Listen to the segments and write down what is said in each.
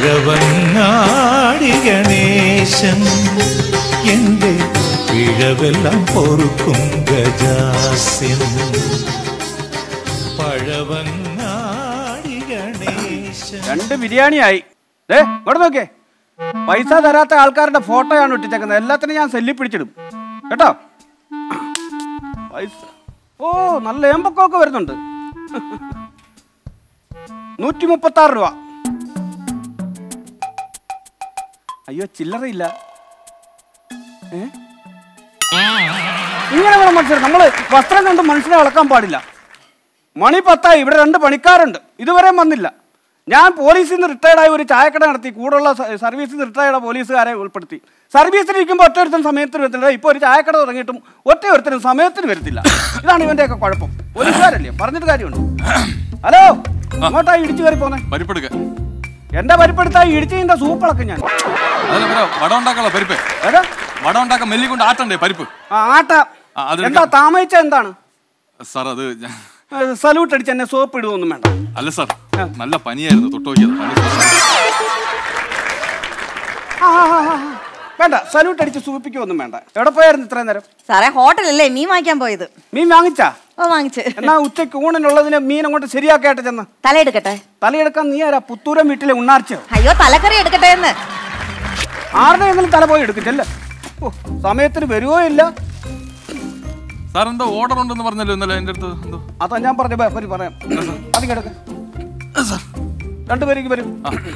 പഴവങ്ങാടി ഗണേശൻ എൻ്റെ പിഴവെല്ലാം പൊറുക്കും ഗജാസ്യൻ പഴവങ്ങാടി ഗണേശൻ രണ്ട് ബിരിയാണിയായി ദേ ഇങ്ങോട്ട് നോക്കേ പൈസ തരാത്ത ആൾക്കാരുടെ ഫോട്ടോയാണ് ഇട്ടിച്ചേക്കുന്നത് എല്ലാത്തിനും ഞാൻ സെല്ലി പിടിച്ചിടും കേട്ടോ പൈസ ഓ നല്ല ഏമ്പക്കമൊക്കെ വരുന്നുണ്ട് നൂറ്റി മുപ്പത്തി ആറ് രൂപ അയ്യോ ചില്ലറയില്ല ഏ? ഇങ്ങനെ വേണം മനുഷ്യർ നമ്മള് വസ്ത്രം കണ്ട് മനുഷ്യനെ അളക്കാൻ പാടില്ല മണി പത്തായി ഇവിടെ രണ്ട് പണിക്കാരുണ്ട് ഇതുവരെയും വന്നില്ല ഞാൻ പോലീസിൽ നിന്ന് റിട്ടയർഡ് ആയി ഒരു ചായക്കട നടത്തി കൂടുള്ള സ- സർവീസിൽ നിന്ന് റിട്ടയർഡ് പോലീസുകാരെ ഉൾപ്പെടുത്തി സർവീസിൽ ഇരിക്കുമ്പോൾ ഒറ്റ ഒരുത്തരും സമയത്തിന് വരത്തില്ല ഇപ്പോൾ ഒരു ചായക്കട തുടങ്ങിയിട്ടും ഒറ്റ ഒരുത്തരും സമയത്തിന് വരത്തില്ല ഇതാണ് ഇവന്റെയൊക്കെ കുഴപ്പം പോലീസുകാരല്ലേ പറഞ്ഞിട്ട് കാര്യമുണ്ട് ഹലോ അങ്ങോട്ടാ ഇടിച്ചു കയറി പോന്നെ പരിപ്പെടുക്ക എന്റെ പരിപ്പെടുത്താ ഇടിച്ചതിന്റെ സൂപ്പളൊക്കെ ഞാൻ അതല്ല പിന്നെ വട ഉണ്ടാക്കാനുള്ള പരിപ്പ് ഏതാ വട ഉണ്ടാക്കാൻ മെല്ലിക്കൊണ്ട് ആട്ടണ്ടേ പരിപ്പ് ആ, ആട്ട ആ, അത് എന്താ താമയിച്ച എന്താണ് സാർ അത് ഞാൻ- സല്യൂട്ട് അടിച്ച് എന്നെ സോപ്പ് ഇടുവൊന്നും വേണ്ട അല്ല സാർ നല്ല പനിയായിരുന്നു തൊട്ട് നോക്കിയത് പനി ആ, ആ, ആ, ആ. വേണ്ട സല്യൂട്ട് അടിച്ച് സൂപ്പിക്കൊന്നും വേണ്ട എവിടെ പോയായിരുന്നു ഇത്രയും നേരം സാറേ ഹോട്ടലല്ലേ മീൻ വാങ്ങിക്കാൻ പോയത് മീൻ വാങ്ങിച്ചാ ഓ വാങ്ങിച്ച് എന്നാ ഉച്ചയ്ക്ക് ഊണിനുള്ളതിന് മീൻ അങ്ങോട്ട് ശരിയാക്കിയായിട്ട് ചെന്ന് തലയെടുക്കട്ടെ തലയെടുക്കാൻ നീ ആരാ പുത്തൂരം വീട്ടിലെ ഉണ്ണാർച്ചോ അയ്യോ തലക്കറി എടുക്കട്ടെ എന്ന് ആരുടെ എങ്കിലും തല പോയി എടുക്കും ചെല്ല ഓ സമയത്തിന് വരുവോ ഇല്ല സാർ എന്തോ ഓർഡർ ഉണ്ടെന്ന് പറഞ്ഞല്ലോ ഇന്നലെ എൻ്റെ അടുത്ത് എന്തോ അതാ ഞാൻ പറഞ്ഞ ബേ, പരി പറയാം അതിങ്ങെടുക്ക രണ്ടുപേരേക്ക് വരും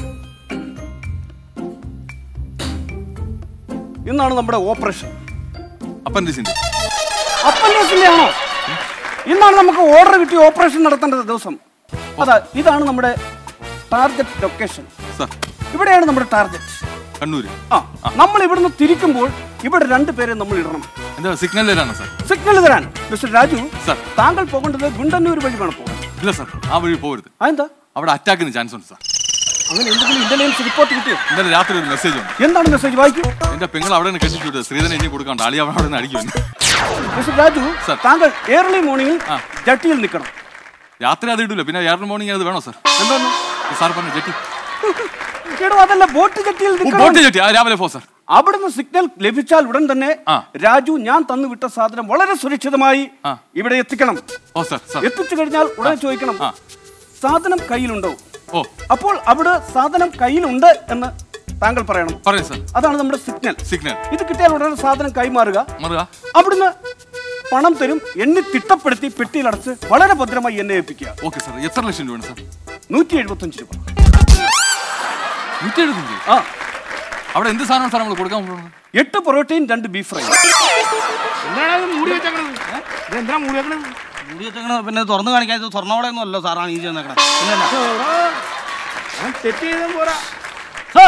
ഇന്നാണ് നമ്മുടെ ഓപ്പറേഷൻ അപ്പൻഡിസിന്റെ അപ്പൻഡിക്സിന്റെ ആണോ ഇന്നാണ് നമുക്ക് ഓർഡർ കിട്ടി ഓപ്പറേഷൻ നടത്തേണ്ടത് ദിവസം അതാ ഇതാണ് നമ്മുടെ ടാർഗറ്റ് ലൊക്കേഷൻ സാർ ഇവിടെയാണ് നമ്മുടെ ടാർഗറ്റ് കണ്ണൂര് ആ നമ്മൾ ഇവിടുന്ന് തിരിക്കുമ്പോൾ ഇവിടെ രണ്ടുപേരെ നമ്മൾ ഇടണം എന്താ സിഗ്നലിലാണ് സാർ സിഗ്നൽ തരാൻ മിസ്റ്റർ രാജു സാർ താങ്കൾ പോകേണ്ടത് ഗുണ്ടന്നൂർ വഴി വേണം പോകാൻ ഇല്ല സാർ ആ വഴി പോകരുത് അതെന്താ അവിടെ അറ്റാക്കിന് ചാൻസ് ഉണ്ട് സാർ അങ്ങനെ എന്തെങ്കിലും ഇന്റലിജൻസ് റിപ്പോർട്ട് കിട്ടിയോ ഇന്നലെ രാത്രി ഒരു മെസ്സേജ് ഉണ്ട് എന്താണ് മെസ്സേജ് വായിക്കൂ എന്റെ പെങ്ങൾ അവിടെ നിന്ന് കെട്ടിച്ചു വിട്ടത് ശ്രീധരൻ ഇനി കൊടുക്കാണ്ട് അളി അവിടെ നിന്ന് അടിക്കും എന്നെ. Mister Raju sir. താങ്കൾ ഏർലി മോർണിംഗിൽ ആ. ജട്ടിയിൽ നിൽക്കണം രാത്രി അത് ഇടില്ല പിന്നെ ഏർലി മോർണിംഗ് അത് വേണോ സാർ എന്താണ് സാർ പറഞ്ഞു ജെട്ടി എടോ അതല്ല ബോട്ട് ജട്ടിയിൽ ഓ, നിൽക്കണം ബോട്ട് ജെട്ടി ആ, രാവിലെ പോ സാർ അവിടുന്ന് സിഗ്നൽ ലഭിച്ചാൽ ഉടൻ തന്നെ ആ. രാജു ഞാൻ തന്നു വിട്ട സാധനം വളരെ സുരക്ഷിതമായി ആ. ഇവിടെ എത്തിക്കണം ഓ സാർ സാർ എത്തിച്ചു കഴിഞ്ഞാൽ ഉടനെ ചോദിക്കണം ആ. സാധനം കയ്യിലുണ്ടോ ഓ അപ്പോൾ അവിടെ സാധനം കയ്യിലുണ്ട് എന്ന് താങ്കൾ പറയണം പറയൂ സാർ അതാണ് നമ്മുടെ സിഗ്നൽ സിഗ്നൽ ഇത് കിട്ടിയാൽ ഉടനെ സാധനം കൈമാറുക മറുക അവിടുന്ന് പണം തരും എന്നെ തിട്ടപ്പെടുത്തി പെട്ടിയിലടച്ച് വളരെ ഭദ്രമായി എന്നെ ഏൽപ്പിക്കുക ഓക്കെ സാർ എത്ര ലക്ഷം രൂപയാണ് സാർ നൂറ്റി എഴുപത്തഞ്ച് രൂപ നൂറ്റി എഴുപത്തഞ്ച് ആ അവിടെ എന്ത് സാധനമാണ് സാർ നമ്മൾ കൊടുക്കാൻ പോകുന്നത് എട്ട് പൊറോട്ടയും രണ്ട് ബീഫ് ഫ്രൈ എന്താണ് മൂടി വെച്ചേക്കണത് ഇത് എന്തിനാ മൂടി വെക്കണത് മൂടി വെച്ചേക്കണ പിന്നെ തുറന്നു കാണിക്കാൻ ഇത് സ്വർണ്ണവളയൊന്നും അല്ലോ സാറാണ് ഈ ചെന്നേക്കണേ പിന്നെ തെറ്റ് ചെയ്താൽ പോരാ സാർ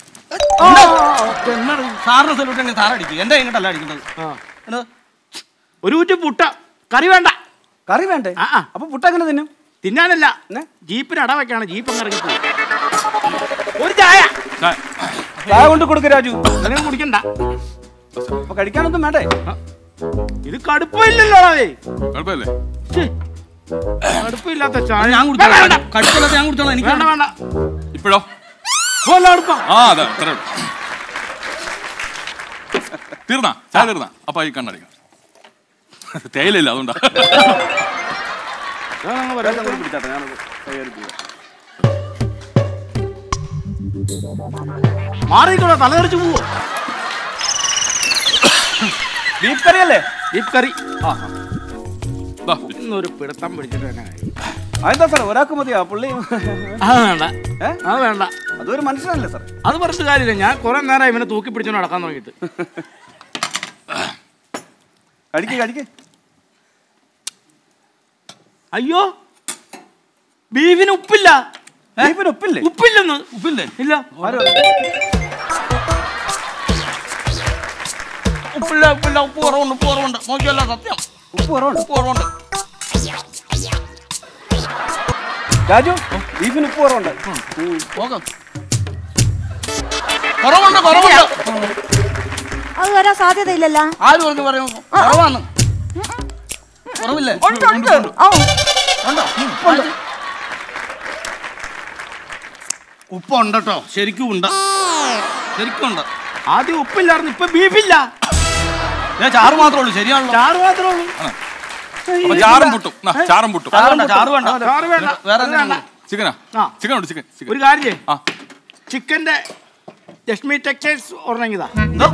സാറിന് സല്യൂട്ട് ഉണ്ടെങ്കിൽ സാർ അടിക്കും എന്റെ ഇങ്ങോട്ടല്ല അടിക്കുന്നത് എന്ത്? ഒരു കുറ്റി പുട്ട കറി വേണ്ട കറി വേണ്ടേ ആ, ആ. അപ്പൊ പുട്ട എങ്ങനെ തിന്നും തിന്നാനല്ല എന്നെ? ജീപ്പിന് അട വെക്കാണ് ജീപ്പ് അങ്ങ് ഇറങ്ങി പോകും ഒരു ചായ സാർ, ചായ കൊണ്ട് കൊടുക്ക രാജു അങ്ങനെ കുടിക്കണ്ട അപ്പൊ കഴിക്കാനൊന്നും വേണ്ടേ ഇത് കടുപ്പില്ലല്ലോ അതേ കുഴപ്പമില്ലേ കടുപ്പില്ലാത്ത ചായ ഞാൻ വേണ്ട, വേണ്ട. കുടിച്ചോളാം കടുപ്പല്ലാത്ത ഞാൻ കുടിച്ചോളാം എനിക്ക് വേണ്ട വേണ്ട ഇപ്പോഴോ പോലെ അടുപ്പാ ആ അതെ അത്രേ ഉള്ളൂ തീർന്നാ ചായ തീർന്നാ അപ്പൊ ഈ കണ്ണടിക്കാം തേയിലയില്ല അതുകൊണ്ടാ ഞാനങ്ങ് വരാം. ഇതങ്ങോട്ട് പിടിച്ചാട്ടെ, ഞാനത് കൈകാര്യം ചെയ്യാം. മാറിക്കോളാം തലതെറിച്ച് പോവോ ബീഫ് കറി അല്ലേ ജീപ്പ് കറി ദാ, ഇന്നൊരു പിടുത്തം പിടിച്ചിട്ട് തന്നെ കാര്യം. അതെന്താ സാർ ഒരാൾക്ക് മതിയാ പുള്ളി അത് വേണ്ട ഏ? അത് വേണ്ട അതൊരു മനുഷ്യനല്ലേ സാർ അത് പറഞ്ഞിട്ട് കാര്യമില്ല ഞാൻ കുറെ നേരം ഇവനെ തൂക്കി പിടിച്ചോണ്ട് നടക്കാൻ തുടങ്ങിയിട്ട് കടിക്ക് കടിക്ക് അയ്യോ ബീഫിന് ഉപ്പില്ല ഏ? ബീഫിന് ഉപ്പില്ലേ ഉപ്പില്ലെന്ന് ഉപ്പില്ലേ ഇല്ല ആരോ ഉപ്പില്ല ഉപ്പില്ല ഉപ്പ് കുറവുണ്ട് ഉപ്പ് കുറവുണ്ട് നോക്കിയല്ല സത്യം ഉപ്പ് കുറവുണ്ട് ഉപ്പ് കുറവുണ്ട് രാജു ബീഫിന് ഉപ്പ് കുറവുണ്ട് നോക്കാം കുറവുണ്ട് കുറവുണ്ട് അത് വരാൻ സാധ്യതയില്ലല്ലോ ആര് പറഞ്ഞു പറയും കുറവാണ് കുറവില്ലേ ഉണ്ട് ഉണ്ട് ആ ഉണ്ടോ ഉപ്പുണ്ട് കേട്ടോ ശരിക്കും ഉണ്ട് ശരിക്കും ഉണ്ട് ആദ്യം ഉപ്പില്ലായിരുന്നു ഇപ്പൊ ബീഫില്ല ഞാൻ ചാറ് മാത്രമേ ഉള്ളൂ ശരിയാണല്ലോ ചാറ് മാത്രമേ ഉള്ളൂ അപ്പൊ ചാറും പുട്ടും നാ, ചാറും പുട്ടും ചാറ് വേണ്ട ചാറ് വേണ്ട ചാറ് വേണ്ട വേറെ അത് വേണ്ട. എന്തെങ്കിലും ചിക്കനാ ആ. ചിക്കൻ ഉണ്ട് ചിക്കൻ ചിക്കൻ ഒരു കാര്യം ചെയ്യ്. ആ ചിക്കന്റെ ലക്ഷ്മി ടെക്സ്റ്റൈൽസ് ഒരെണ്ണെങ്കിതാ എന്തോ?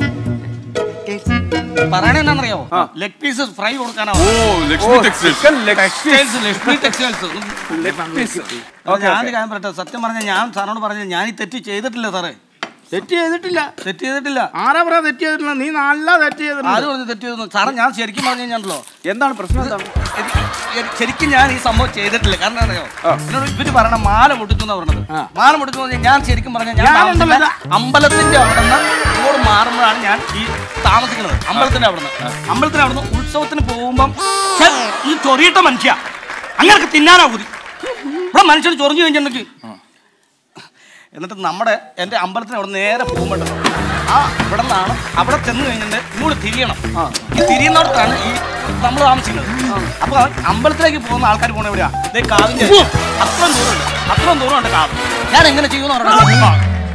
പറയണ എന്നാന്നറിയാവോ ലെഗ് പീസ് ഫ്രൈ കൊടുക്കാനാ ഓ Lakshmi Textiles chicken leg Textiles Lakshmi Textiles piece ഞാൻ കാര്യം പറയട്ടെ സത്യം പറഞ്ഞാൽ ഞാൻ സാറിനോട് പറഞ്ഞത് ഞാൻ ഈ തെറ്റ് ചെയ്തിട്ടില്ല സാറേ തെറ്റ് ചെയ്തിട്ടില്ല തെറ്റ് ചെയ്തിട്ടില്ല ആരാ പറയാ തെറ്റ് ചെയ്തിട്ടില്ല നീ നല്ല തെറ്റ് ചെയ്തിട്ടുണ്ട് ആര് പറഞ്ഞു തെറ്റ് ചെയ്തെന്ന് സാറേ ഞാൻ ശരിക്കും പറഞ്ഞു കഴിഞ്ഞാണല്ലോ എന്താണ് പ്രശ്നം എന്താണ് ശരിക്കും ഞാൻ ഈ സംഭവം ചെയ്തിട്ടില്ല കാരണം അറിയോ എന്നോട് ഇവര് പറയണ മാല പൊട്ടിച്ചു എന്നാ പറഞ്ഞത് മാല പൊട്ടിച്ചു എന്ന് പറഞ്ഞാൽ ഞാൻ ശരിക്കും പറഞ്ഞാൽ ഞാൻ ഞാനുണ്ടല്ലോ താമസിക്കുന്ന അമ്പലത്തിന്റെ അവിടെ നിന്ന് ഇങ്ങോട്ട് മാറുമ്പോഴാണ് ഞാൻ ഈ താമസിക്കുന്നത് അമ്പലത്തിന്റെ അവിടെ നിന്ന് അമ്പലത്തിന്റെ അവിടെ നിന്ന് ഉത്സവത്തിന് പോകുമ്പം ഛെ, ഈ ചൊറിയിട്ട മനുഷ്യ അങ്ങനെ തിന്നാനാ കൂതി ഇവിടെ മനുഷ്യൻ ചൊറിഞ്ഞു കഴിഞ്ഞിട്ടുണ്ടെങ്കിൽ എന്നിട്ട് നമ്മുടെ എൻ്റെ അമ്പലത്തിന് അവിടെ നേരെ പോകുമ്പോണ്ടല്ലോ ആ ഇവിടെ നിന്നാണ് അവിടെ ചെന്ന് കഴിഞ്ഞിട്ട് ഇങ്ങോട്ട് തിരിയണം ഈ തിരിയുന്നിടത്താണ് ഈ നമ്മൾ താമസിക്കുന്നത് അപ്പൊ അമ്പലത്തിലേക്ക് പോകുന്ന ആൾക്കാർ പോണ എവിടെയാ ഇതേ കാവിന്റെ അത്രയും ദൂരമുണ്ട് അത്രയും ദൂരമുണ്ട് കാവ് ഞാൻ എങ്ങനെ ചെയ്യുമെന്ന് പറഞ്ഞാൽ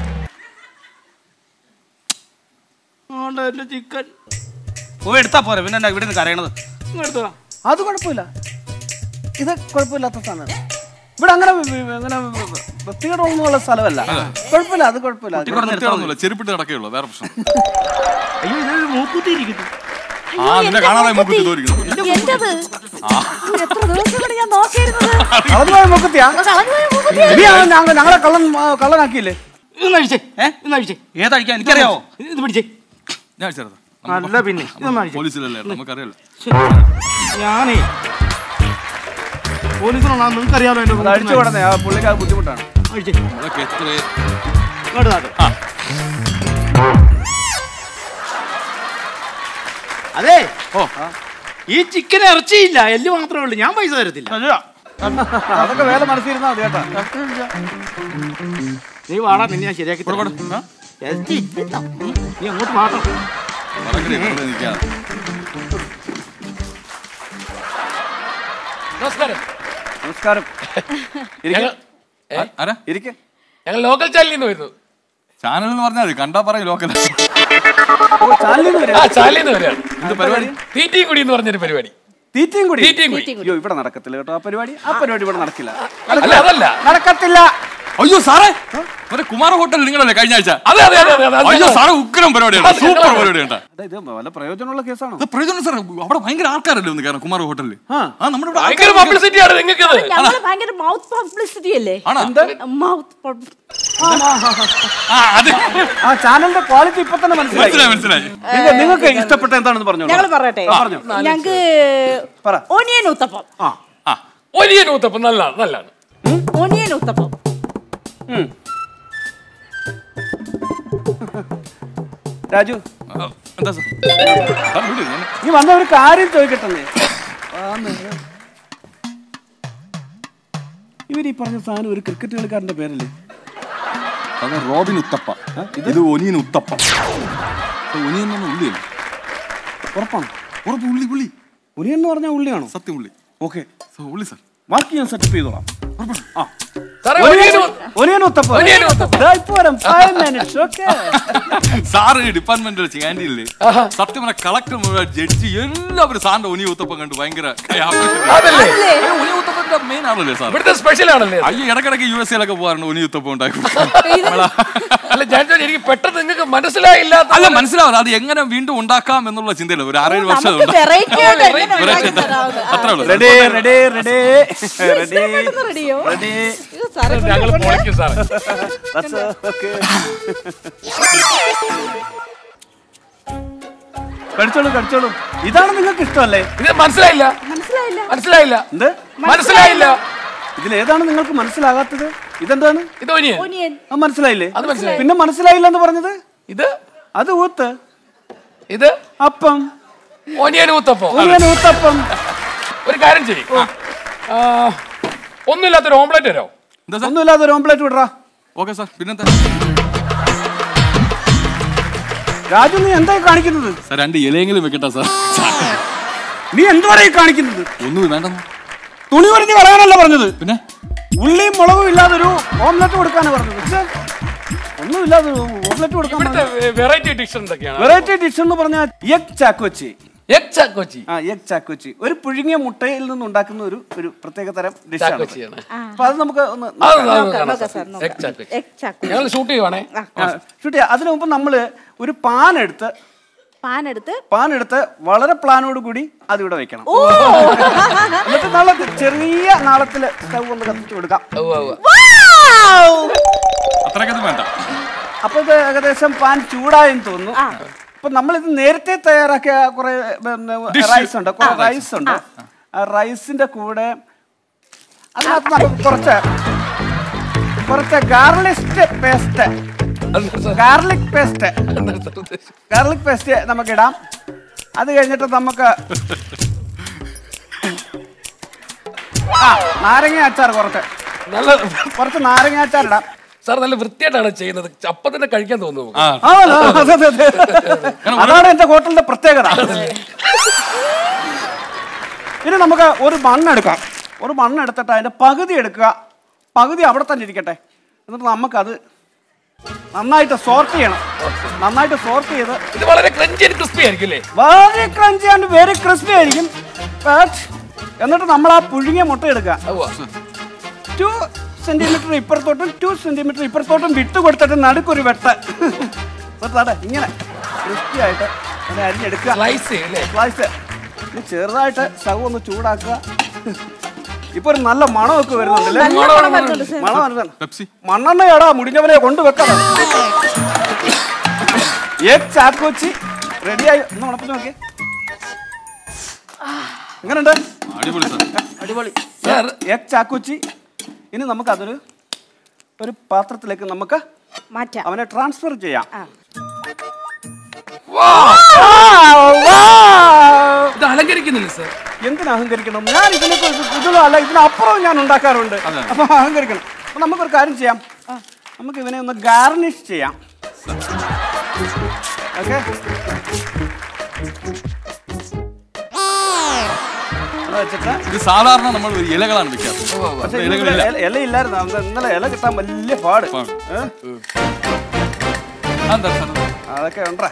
ആണ്ട് എന്റെ ചിക്കൻ പോയി എടുത്താ പോരെ പിന്നെ എന്നാ ഇവിടെ നിന്ന് കരയണത് എടുത്തോ അത് കുഴപ്പമില്ല ഇത് കുഴപ്പമില്ലാത്ത സാധനമാണ് ഇവിടെ അങ്ങനെ വി- വി- അങ്ങനെ വൃത്തികേടൊന്നുമുള്ള സ്ഥലമല്ല കുഴപ്പമില്ല അത് കുഴപ്പമില്ല അത് ഇവിടെ നിർത്താൻ ഒന്നുമില്ല ചെരുപ്പിട്ട് നടക്കുകയുള്ളൂ വേറെ പ്രശ്നം അയ്യോ ഇതൊരു മൂക്കുത്തി ഇരിക്കുന്നു ആ നിന്നെ കാണാതെ മൂക്കുത്തി തോരിക്കുന്നു എന്റത് എത്ര ദിവസം കൊണ്ട് ഞാൻ നോക്കിയിരുന്നത് കളഞ്ഞുപോയ മുക്കത്തിയാ കളഞ്ഞുപോയ മൂക്കുത്തി ഇനി ആ ഞങ്ങ- ഞങ്ങളെ കള്ളൻ ആ, കള്ളനാക്കിയില്ലേ ഇതൊന്ന് അഴിച്ചേ ഏ? ഇന്ന് അഴിച്ചേ ഏതടിക്കാൻ എനിക്കറിയാവോ ഇത് പിടിച്ചേ ഞാൻ ചേർത്താ അല്ല പിന്നെ ഇതൊന്ന് അഴിച്ചേ പോലീസിലല്ലേ നമുക്കറിയാലോ ഞാനേ പോലീസിനാണോ നിങ്ങൾക്കറിയാലോ എന്റെ അത് അഴിച്ചു വിടണേ ആ പുള്ളിക്ക് അത് ബുദ്ധിമുട്ടാണ് അഴിച്ചേ അതൊക്കെ എത്ര ഇങ്ങോട്ട് നാട്ട് ആ. അതെ ഓ ഈ ചിക്കൻ ഇറച്ചിയില്ല എല്ല് മാത്രമേ ഉള്ളൂ ഞാൻ പൈസ തരത്തില്ല അതൊക്കെ വേല മനസ്സിരുന്നാ മതി കേട്ടാ നീ വാടാ നിന്നെ ഞാൻ ശരിയാക്കി തരാം. ഇറച്ചി ഇല്ല. ഉം. നീ അങ്ങോട്ട് മാത്രം നടക്കണേ ഇവിടെ നിൽക്കാതെ നമസ്കാരം നമസ്കാരം ഇരിക്ക്. ഞങ്ങൾ ആ, ആരാ ഇരിക്ക് ഞങ്ങൾ ലോക്കൽ ചാനലിൽ നിന്ന് വരുന്നു ചാനൽ എന്ന് പറഞ്ഞാൽ മതി കണ്ടാ പറയും ലോക്കൽ ഓ, ചാനലിൽ നിന്ന് വരിക ആ ചാനലിൽ നിന്ന് വരികയാണ് എന്ത് പരിപാടി തീറ്റയും കുടി എന്ന് പറഞ്ഞൊരു പരിപാടി തീറ്റയും കൂടി തീറ്റയും കുടി അയ്യോ ഇവിടെ നടക്കത്തില്ല കേട്ടോ ആ പരിപാടി ആ പരിപാടി ഇവിടെ നടക്കില്ല അല്ല അതല്ല നടക്കത്തില്ല അയ്യോ സാറേ ഒരു കുമാര ഹോട്ടൽ നിങ്ങളല്ലേ കഴിഞ്ഞ ആഴ്ച അതെ അതെ അതെ അതെ അത് അയ്യോ ഞങ്ങൾ- സാറേ ഉഗ്രം പരിപാടിയാണ് അത് സൂപ്പർ ഞങ്ങളാണ്. പരിപാടിയാണ് അതെ, ഇത് വല്ല പ്രയോജനമുള്ള കേസാണോ ഇത് പ്രയോജനം സാറേ അവിടെ ഭയങ്കര ആൾക്കാരല്ലേ ഒന്ന് കാരണം കുമാര ഹോട്ടലിൽ ആ. ആ നമ്മുടെ ഇവിടെ ഭയങ്കര ആൾക്കാര് പബ്ലിസിറ്റി ആണ് നിങ്ങൾക്ക് ഇത് ഞങ്ങള് ഭയങ്കര മൗത്ത് പബ്ലിസിറ്റി അല്ലേ ആണോ മൗത്ത് ആ അത് ആ ചാനലിന്റെ ക്വാളിറ്റി ഇപ്പൊ തന്നെ മനസ്സിലായി മനസ്സിലായി മനസ്സിലായി നിങ്ങ- നിങ്ങൾക്ക് ഇഷ്ടപ്പെട്ട എന്താണെന്ന് പറഞ്ഞു ഞങ്ങൾ പറയട്ടെ പറഞ്ഞോ. ഞങ്ങക്ക് പറ. ഓനിയൻ ഉത്തപ്പം ആ വലിയ നൂത്തപ്പം നല്ലതാണ് നല്ലതാണ് ഓനിയൻ ഉത്തപ്പം രാജു ആ, എന്താ സാർ സാർ വിട്, ഞാൻ നീ വന്ന ഒരു കാര്യം ചോദിക്കട്ടെ ഇവർ ഈ പറഞ്ഞ സാധനം ഒരു ക്രിക്കറ്റ് കളിക്കാരന്റെ പേരല്ലേ അത് റോബിൻ ഉത്തപ്പ ഇത് ഒനിയൻ ഉത്തപ്പ ഇത് ഒനിയൻ എന്ന് പറഞ്ഞ ഉള്ളിയല്ലേ ഉറപ്പാണ് ഉറപ്പ് ഉള്ളി ഉള്ളി ഉനിയൻ എന്ന് പറഞ്ഞാൽ ഉള്ളിയാണോ സത്യം ഉള്ളി ഓക്കെ സാർ, ഉള്ളി സാർ ബാക്കി ഞാൻ സെറ്റപ്പ് ചെയ്തോളാം ആ സാറേ ഒനിയൻ വലിയ നൂ- ഒനിയൻ ഉത്തപ്പം ഒനിയൻ ഉത്തപ്പം. ദാ ഇപ്പൊ വരാം ഫൈവ് മിനിറ്റ്സ് ഓക്കെ സാറ് ഡിപ്പാർട്ട്മെന്റിൽ ക്യാൻറ്റീനില് സത്യം പറഞ്ഞ കളക്ടർ മുഴുവൻ ജഡ്ജി എല്ലാവരും സാറിന്റെ ഒനി ഉത്തപ്പം കണ്ട് ഭയങ്കര അതല്ലേ ഒനി ഉത്തപ്പത്തിന്റെ മെയിൻ ആണല്ലേ സാർ ഇവിടുത്തെ സ്പെഷ്യൽ ആണല്ലേ അത്? അയ്യോ ഇടക്കിടക്ക് യു എസ് എയിലൊക്കെ പോകാറുണ്ട് ഒനി ഉത്തപ്പം ഉണ്ടാക്കി അല്ല ഞാൻ ചോദിച്ചു, എനിക്ക് പെട്ടെന്ന് നിങ്ങൾക്ക് മനസ്സിലായില്ലാത്ത അല്ല മനസ്സിലാവും അത് എങ്ങനെ വീണ്ടും ഉണ്ടാക്കാം എന്നുള്ള ചിന്തയില്ല ഒരു ആറേഴ് വർഷം നമുക്ക് ഉണ്ട്. വെറൈറ്റി ആയിട്ട് എങ്ങനെ Variety. ഉണ്ടാക്കി തരാവുന്നത്? ആ. അത്രേ ഉള്ളൂ റെഡി റെഡി റെഡി റെഡി പെട്ടെന്ന് റെഡിയോ റെഡി ഇത് സാറേ ഞങ്ങൾ പൊളിക്കും സാറേ ഓക്കെ കഴിച്ചോളൂ കഴിച്ചോളൂ ഇതാണ് നിങ്ങൾക്ക് ഇഷ്ടമല്ലേ ഇത് മനസ്സിലായില്ല മനസ്സിലായില്ല മനസ്സിലായില്ല എന്ത് മനസ്സിലായില്ല ഇതിൽ ഏതാണ് നിങ്ങൾക്ക് മനസ്സിലാകാത്തത് ഇതെന്താണ് ഇത് ഒനിയൻ ഓനിയൻ ആ മനസ്സിലായില്ലേ അത് മനസ്സിലായി. പിന്നെ മനസ്സിലായില്ല എന്ന് പറഞ്ഞത് ഇത് അത് ഊത്ത് ഇത് അപ്പം ഒനിയൻ ഊത്തപ്പോ ഊയൻ ഊത്തപ്പം ഒരു കാര്യം ചെയ്യും ഒന്നുമില്ലാത്തൊരു ഓംപ്ലേറ്റ് തരോ എന്താ സാർ ഒന്നുമില്ലാതെ ഒരു ഓംപ്ലേറ്റ് വിടറാ ഓക്കെ സാർ പിന്നെന്താ രാജു നീ എന്തായി കാണിക്കുന്നത് സാർ രണ്ട് ഇലയെങ്കിലും വെക്കട്ടെ സാർ നീ എന്തുവാണ് ഈ കാണിക്കുന്നത് ഒന്നും വേണ്ടെന്ന് തുണി ഒരിഞ്ഞ് കളയാനല്ല പറഞ്ഞത് പിന്നെ ഉള്ളിയും മുളകും ഇല്ലാതൊരു ഓംലെറ്റ് കൊടുക്കാനാണ് പറഞ്ഞത് പക്ഷേ ഒന്നുമില്ലാതെ ഓംലെറ്റ് കൊടുക്കാൻ ഇവിടുത്തെ വെറൈറ്റി ഡിഷ് എന്തൊക്കെയാണ് വെറൈറ്റി ഡിഷ് എന്ന് പറഞ്ഞാൽ എഗ് ചാക്കോച്ചി എഗ് ചാക്കോച്ചി ആ എഗ് ചാക്കോച്ചി ഒരു പുഴുങ്ങിയ മുട്ടയിൽ നിന്ന് ഉണ്ടാക്കുന്ന ഒരു ഒരു പ്രത്യേക തരം ഡിഷാണ് ചാക്കോച്ചിയാണ് അപ്പൊ അത് നമുക്ക് ഒന്ന് അത് നോക്കാം. നമുക്ക് കാണാം നോക്കാം സാർ, സാർ. നോക്കാം. എഗ് ചാക്കോച്ചി എഗ് ചാക്കോ ഞങ്ങൾ ഷൂട്ട് ചെയ്യുവാണേ ആ, ഷൂട്ട് ചെയ്യാം അതിനു മുമ്പ് നമ്മള് ഒരു പാൻ എടുത്ത് പാൻ എടുത്ത് പാൻ എടുത്ത് വളരെ പ്ലാനോട് കൂടി അതിവിടെ വെക്കണം എന്നിട്ട് നാളെ ചെറിയ നാളത്തില് സ്റ്റൗ ഒന്ന് കത്തിച്ചു കൊടുക്കാം ഉവ്വ് ഉവ്വ്. അത്രയ്ക്കൊന്നും വേണ്ട അപ്പൊ ഇത് ഏകദേശം പാൻ ചൂടായെന്ന് തോന്നുന്നു അപ്പൊ നമ്മൾ ഇത് നേരത്തെ തയ്യാറാക്കിയ കുറെ റൈസ് ഉണ്ട് കുറെ റൈസ് ഉണ്ട് ആ റൈസിന്റെ കൂടെ അതിനകത്ത് നമുക്ക് കുറച്ച് കുറച്ച് ഗാർലിസ്റ്റ് പേസ്റ്റ് എന്താ സാർ? ഗാർലിക് പേസ്റ്റ് എന്താ സാർ ഉദ്ദേശിച്ചത്? ഗാർലിക് പേസ്റ്റ് നമുക്ക് ഇടാം അത് കഴിഞ്ഞിട്ട് നമുക്ക് ആ നാരങ്ങ അച്ചാർ കുറച്ച് നല്ല കുറച്ച് നാരങ്ങ അച്ചാർ ഇടാം സാർ നല്ല വൃത്തിയായിട്ടാണ് ചെയ്യുന്നത് അപ്പൊ തന്നെ കഴിക്കാൻ തോന്നുന്നു ആ ആ, അതെ, അതെ, അതെ. അതാണ് എന്റെ ഹോട്ടലിന്റെ പ്രത്യേകത ഇനി നമുക്ക് ഒരു മണ്ണെടുക്കാം ഒരു മണ്ണെടുത്തിട്ട് അതിന്റെ പകുതി എടുക്കുക പകുതി അവിടെ തന്നെ ഇരിക്കട്ടെ എന്നിട്ട് നമുക്കത് നന്നായിട്ട് സോർട്ട് ചെയ്യണം നന്നായിട്ട് സോർട്ട് ചെയ്ത് ഇത് വളരെ ക്രഞ്ചി ആൻഡ് ക്രിസ്പി ആയിരിക്കും അല്ലേ വളരെ ക്രഞ്ചി ആൻഡ് വെരി ക്രിസ്പി ആയിരിക്കും But എന്നിട്ട് നമ്മൾ ആ പുഴുങ്ങിയ മുട്ട എടുക്കുക ഉവ്വ്. ടു സെന്റിമീറ്റർ ഇപ്പുറത്തോട്ടും ടു സെന്റിമീറ്റർ ഇപ്പുറത്തോട്ടും വിട്ട് കൊടുത്തിട്ട് നടുക്കൊരു വെട്ട് വെട്ടാടെ ഇങ്ങനെ ക്രിസ്പി ആയിട്ട് അതിനെ അരിഞ്ഞെടുക്കുക Slice ചെയ്യും അല്ലേ? സ്ലൈസ് ഇനി ചെറുതായിട്ട് സ്റ്റൗ ഒന്ന് ചൂടാക്കുക ഇപ്പൊ ഒരു നല്ല മണമൊക്കെ വരുന്നുണ്ടല്ലേ നല്ല മണം വരുന്നുണ്ട് സാർ മണം വരുന്നുണ്ട് പെപ്സി മണ്ണെണ്ണയാടാ മുടിഞ്ഞവനെ കൊണ്ടുവെക്കണം എഗ് ചാക്കോച്ചി റെഡിയായി ഒന്ന് മണപ്പിച്ച് നോക്കിയേ എങ്ങനെയുണ്ട് അടിപൊളി സാർ അടിപൊളി സാർ എഗ് ചാക്കോച്ചി ഇനി നമുക്ക് അതൊരു ഒരു പാത്രത്തിലേക്ക് നമുക്ക് മാറ്റാം അവനെ ട്രാൻസ്ഫർ ചെയ്യാം ആ. ഇത് അലങ്കരിക്കുന്നില്ല സാർ എന്തിനാ അഹങ്കരിക്കണം ഞാൻ ഇതിനെ ഇതിലല്ല ഇതിനപ്പുറം ഞാൻ ഉണ്ടാക്കാറുണ്ട് അപ്പൊ അഹങ്കരിക്കണം അപ്പൊ നമുക്കൊരു കാര്യം ചെയ്യാം നമുക്ക് ഇവനെ ഒന്ന് ഗാർണിഷ് ചെയ്യാം ഓക്കെ വെച്ചിട്ട് ഇത് സാധാരണ നമ്മൾ ഇലകളാണ് വെക്കാറ് പക്ഷെ ഇവിടെ ഇന്നിവിടെ ഇലകളില്ല ഇല- ഇല ഇല്ലായിരുന്നു അന്ന് ഇന്നലെ ഇല കിട്ടാൻ വലിയ പാട് പാട്. ഏ? അതെന്താ സാർ അതൊക്കെ ഉണ്ടേ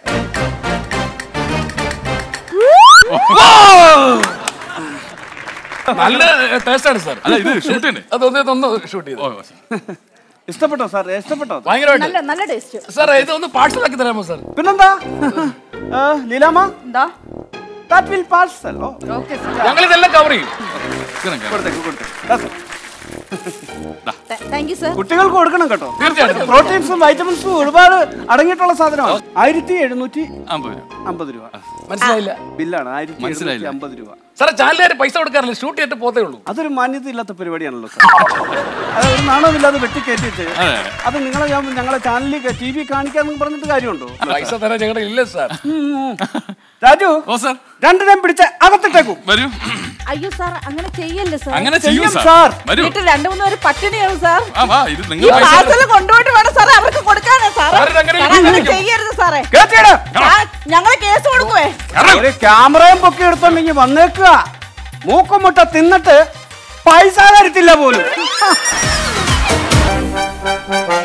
നല്ല ടേസ്റ്റ് ആണ് സാർ അല്ല ഇത് ഷൂട്ട് ചെയ്യണ്ടേ അതൊന്ന് ഇതൊന്ന് ഷൂട്ട് ചെയ്തു ഓ ശരി. ഇഷ്ടപ്പെട്ടോ സാർ ഇഷ്ടപ്പെട്ടോ ഭയങ്കരമായിട്ട് നല്ല നല്ല ടേസ്റ്റ് സാർ ഇതൊന്ന് പാഴ്സൽ ആക്കി തരാമോ സാർ പിന്നെന്താ ആ, ലീലാമ്മ എന്താ that will parcel oh okay ഞങ്ങൾ ഇതെല്ലാം കവർ ചെയ്യും ഇങ്ങനെ കേറ്. കൊടുത്തേക്ക് കൊടുത്തേക്ക് ദാ sir. താങ്ക് യു സാർ കുട്ടികൾക്ക് കൊടുക്കണം കേട്ടോ തീർച്ചയായിട്ടും പ്രോട്ടീൻസും വൈറ്റമിൻസും ഒരുപാട് അടങ്ങിയിട്ടുള്ള സാധനമാണ് ആയിരത്തി എഴുന്നൂറ്റി അമ്പത് രൂപ അമ്പത് രൂപ മനസ്സിലായില്ല ബില്ലാണ് ആയിരത്തി എഴുന്നൂറ്റി മനസ്സിലായില്ല. അമ്പത് രൂപ സാറേ ചാനലുകാർ പൈസ കൊടുക്കാറില്ല ഷൂട്ട് ചെയ്തിട്ട് പോത്തേ ഉള്ളൂ അതൊരു മാന്യത ഇല്ലാത്ത പരിപാടിയാണല്ലോ സാർ അത് ഒരു നാണമില്ലാതെ വെട്ടിക്കയറ്റിട്ട് അതെ. അത് നിങ്ങളെ ഞാൻ ഞങ്ങളെ ചാനലിൽ ടി വി കാണിക്കാന്ന് പറഞ്ഞിട്ട് കാര്യമുണ്ടോ പൈസ തരാൻ ഞങ്ങളുടെ ഇല്ല സാർ ഉം. രാജു ഓ സാർ രണ്ടിനെയും പിടിച്ച് അകത്തിട്ടേക്കൂ വരൂ അയ്യോ സാർ അങ്ങനെ ചെയ്യല്ലേ സാർ അങ്ങനെ ചെയ്യൂ ചെയ്യും സാർ സാർ. വരൂ വീട്ടിൽ രണ്ടു മൂന്ന് പേര് പട്ടിണിയാണ് സാർ ആ വാ ഇത് ഈ നിങ്ങൾ പൈസ പാർസൽ കൊണ്ടുപോയിട്ട് വേണം സാറേ അവർക്ക് കൊടുക്കാനാ സാറേ സാർ, ഇതങ്ങനെ സാറേ, അങ്ങനെ ഇരിക്കും. ചെയ്യരുത് സാറേ കേട്ടിട് ഞങ്ങൾ കേസ് കൊടുക്കുവേ ഒരു ക്യാമറയും പൊക്കി എടുത്തോണ്ടെങ്കിൽ വന്നേക്കുക മൂക്കുമുട്ട തിന്നിട്ട് പൈസ തരത്തില്ല പോലും